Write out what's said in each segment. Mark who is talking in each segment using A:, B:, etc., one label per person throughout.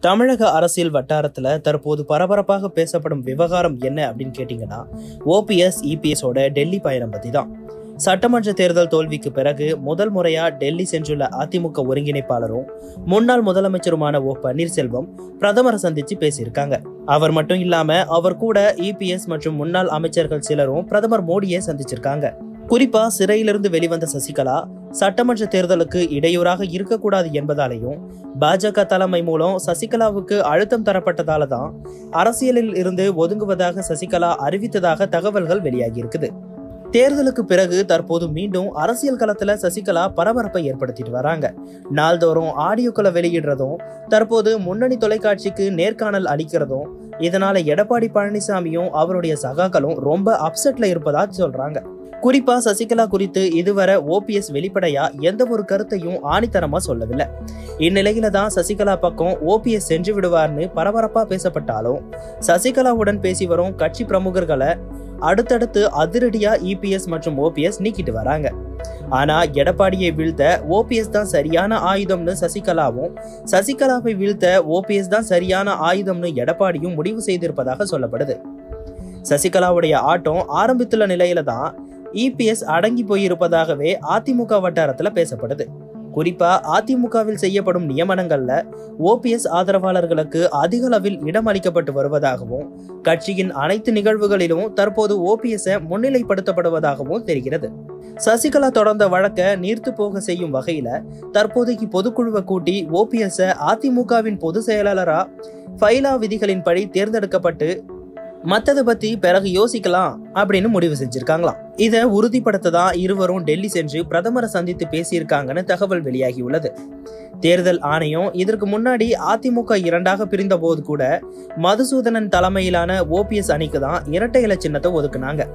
A: தமிழக அரசியல் வட்டாரத்துல தற்போது பரபரப்பாக பேசப்படும் விவகாரம் என்ன அப்படின்னு கேட்டீங்கன்னா ஓபிஎஸ் இபிஎஸோட டெல்லி பயணம் பத்தி தான் சட்டமன்ற தேர்தல் தோல்விக்கு பிறகு முதல் முறையா டெல்லி சென்றுள்ள அதிமுக ஒருங்கிணைப்பாளரும் முன்னாள் முதலமைச்சருமான ஓ பன்னீர்செல்வம் பிரதமரை சந்திச்சு பேசியிருக்காங்க அவர் மட்டும் இல்லாம அவர் கூட இபிஎஸ் மற்றும் முன்னாள் அமைச்சர்கள் சிலரும் பிரதமர் மோடியை சந்திச்சிருக்காங்க குறிப்பா சிறையிலிருந்து வெளிவந்த சசிகலா சட்டமன்ற தேர்தலுக்கு இடையூறாக இருக்கக்கூடாது என்பதாலையும் பாஜக தலைமை மூலம் சசிகலாவுக்கு அழுத்தம் தரப்பட்டதால தான் அரசியலில் இருந்து ஒதுங்குவதாக சசிகலா அறிவித்ததாக தகவல்கள் வெளியாகி இருக்குது தேர்தலுக்கு பிறகு தற்போது மீண்டும் அரசியல் களத்துல சசிகலா பரபரப்பை ஏற்படுத்திட்டு வராங்க நாள்தோறும் ஆடியோக்களை வெளியிடுறதும் தற்போது முன்னணி தொலைக்காட்சிக்கு நேர்காணல் அளிக்கிறதும் இதனால எடப்பாடி பழனிசாமியும் அவருடைய சகாக்களும் ரொம்ப அப்செட்ல இருப்பதா சொல்றாங்க குறிப்பா சசிகலா குறித்து இதுவரை ஓபிஎஸ் வெளிப்படையா எந்த ஒரு கருத்தையும் ஆணித்தரமா சொல்லவில்லை இந்நிலையில தான் சசிகலா பக்கம் ஓபிஎஸ் சென்று விடுவார்னு பரபரப்பா பேசப்பட்டாலும் சசிகலாவுடன் பேசி வரும் கட்சி பிரமுகர்களை அடுத்தடுத்து அதிரடியா இபிஎஸ் மற்றும் ஓபிஎஸ் நீக்கிட்டு வராங்க ஆனா எடப்பாடியை வீழ்த்த ஓபிஎஸ் தான் சரியான ஆயுதம்னு சசிகலாவும் சசிகலாவை வீழ்த்த ஓபிஎஸ் தான் சரியான ஆயுதம்னு எடப்பாடியும் முடிவு செய்திருப்பதாக சொல்லப்படுது சசிகலாவுடைய ஆட்டம் ஆரம்பித்துள்ள நிலையில தான் இபிஎஸ் அடங்கி போயிருப்பதாகவே அதிமுக வட்டாரத்துல பேசப்படுது குறிப்பா அதிமுகவில் செய்யப்படும் நியமனங்கள்ல ஓபிஎஸ் ஆதரவாளர்களுக்கு அதிக அளவில் இடம் அளிக்கப்பட்டு வருவதாகவும் கட்சியின் அனைத்து நிகழ்வுகளிலும் தற்போது ஓபிஎஸ் முன்னிலைப்படுத்தப்படுவதாகவும் தெரிகிறது சசிகலா தொடர்ந்த வழக்க நீர்த்து போக செய்யும் வகையில தற்போதைக்கு பொதுக்குழுவை கூட்டி ஓபிஎஸ் அதிமுகவின் பொதுச் செயலாளரா ஃபைலா விதிகளின்படி தேர்ந்தெடுக்கப்பட்டு மத்தத பத்தி பிறகு யோசிக்கலாம் அப்படின்னு முடிவு செஞ்சிருக்காங்களாம் இதை உறுதிப்படுத்த தான் இருவரும் டெல்லி சென்று பிரதமரை சந்தித்து பேசியிருக்காங்கன்னு தகவல் வெளியாகி உள்ளது தேர்தல் ஆணையம் இதற்கு முன்னாடி அதிமுக இரண்டாக பிரிந்த போது கூட மதுசூதனன் தலைமையிலான ஓபிஎஸ் அணிக்கு தான் இரட்டை இல சின்னத்தை ஒதுக்குனாங்க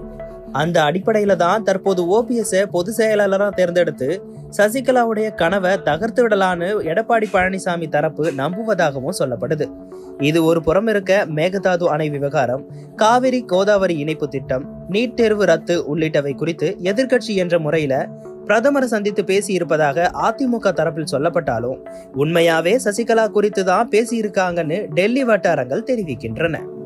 A: அந்த அடிப்படையில தான் தற்போது ஓபிஎஸ் பொது செயலாளரா தேர்ந்தெடுத்து சசிகலாவுடைய கனவை தகர்த்து விடலான்னு எடப்பாடி பழனிசாமி தரப்பு நம்புவதாகவும் சொல்லப்படுது இது ஒரு புறம் இருக்க மேகதாது அணை விவகாரம் காவிரி கோதாவரி இணைப்பு திட்டம் நீட் தேர்வு ரத்து உள்ளிட்டவை குறித்து எதிர்க்கட்சி என்ற முறையில பிரதமரை சந்தித்து பேசி இருப்பதாக அதிமுக தரப்பில் சொல்லப்பட்டாலும் உண்மையாவே சசிகலா குறித்து தான் பேசியிருக்காங்கன்னு டெல்லி வட்டாரங்கள் தெரிவிக்கின்றன